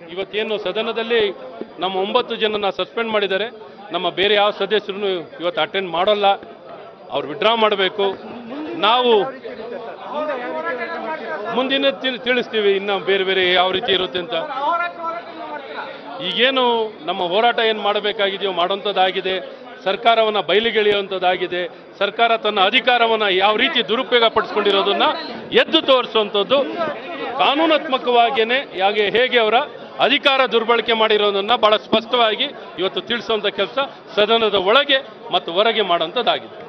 ಇವತ್ತೇನು ಸದನದಲ್ಲಿ ನಮ್ಮ ಒಂಬತ್ತು ಜನನ ಸಸ್ಪೆಂಡ್ ಮಾಡಿದ್ದಾರೆ ನಮ್ಮ ಬೇರೆ ಯಾವ ಸದಸ್ಯರು ಇವತ್ತು ಅಟೆಂಡ್ ಮಾಡೋಲ್ಲ ಅವ್ರು ವಿಡ್ರಾ ಮಾಡಬೇಕು ನಾವು ಮುಂದಿನ ತಿಳ್- ತಿಳಿಸ್ತೀವಿ ಇನ್ನು ಬೇರೆ ಬೇರೆ ಯಾವ ರೀತಿ ಇರುತ್ತೆ ಅಂತ ಈಗೇನು ನಮ್ಮ ಹೋರಾಟ ಏನು ಮಾಡಬೇಕಾಗಿದೆಯೋ ಮಾಡೋಂಥದ್ದಾಗಿದೆ ಸರ್ಕಾರವನ್ನು ಬಯಲಿಗೆಳೆಯುವಂಥದ್ದಾಗಿದೆ ಸರ್ಕಾರ ತನ್ನ ಅಧಿಕಾರವನ್ನು ಯಾವ ರೀತಿ ದುರುಪಯೋಗ ಪಡಿಸ್ಕೊಂಡಿರೋದನ್ನ ಎದ್ದು ತೋರಿಸುವಂಥದ್ದು ಕಾನೂನಾತ್ಮಕವಾಗಿಯೇ ಹಾಗೆ ಹೇಗೆ ಅವರ ಅಧಿಕಾರ ದುರ್ಬಳಕೆ ಮಾಡಿರೋದನ್ನ ಬಹಳ ಸ್ಪಷ್ಟವಾಗಿ ಇವತ್ತು ತಿಳಿಸುವಂಥ ಕೆಲಸ ಸದನದ ಒಳಗೆ ಮತ್ತು ಹೊರಗೆ ಮಾಡುವಂಥದ್ದಾಗಿದೆ